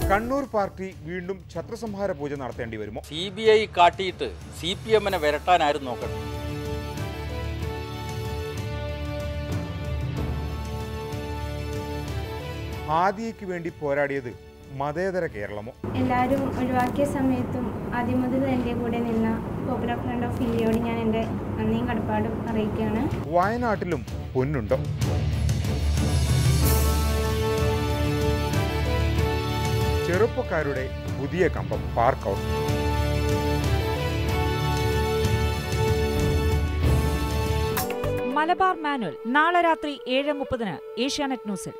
Kannur party വീണ്ടും ഛത്രസംഹാര പൂജ നടത്തേണ്ടി വരുമോ സി ബി ഐ കാട്ടിയിട്ട് സി പി എമ്മിനെ വിരട്ടാനായിരുന്നു നോക്കണം ആദിയയ്ക്ക് വേണ്ടി പോരാടിയത് മതേതര കേരളമോ എല്ലാവരും ഒഴിവാക്കിയ സമയത്തും ആദ്യം മുതൽ എൻ്റെ കൂടെ നിന്ന പോപ്പുലർ ഫ്രണ്ട് ഓഫ് ഇന്ത്യയോട് ഞാൻ എൻ്റെ നന്ദിയും കടപ്പാടും അറിയിക്കുകയാണ് വയനാട്ടിലും പൊന്നുണ്ടോ ചെറുപ്പക്കാരുടെ പുതിയ കമ്പം പാർക്ക് ഔട്ട് മലബാർ മാനുവൽ നാളെ രാത്രി ഏഴ് മുപ്പതിന് ഏഷ്യാനെറ്റ് ന്യൂസിൽ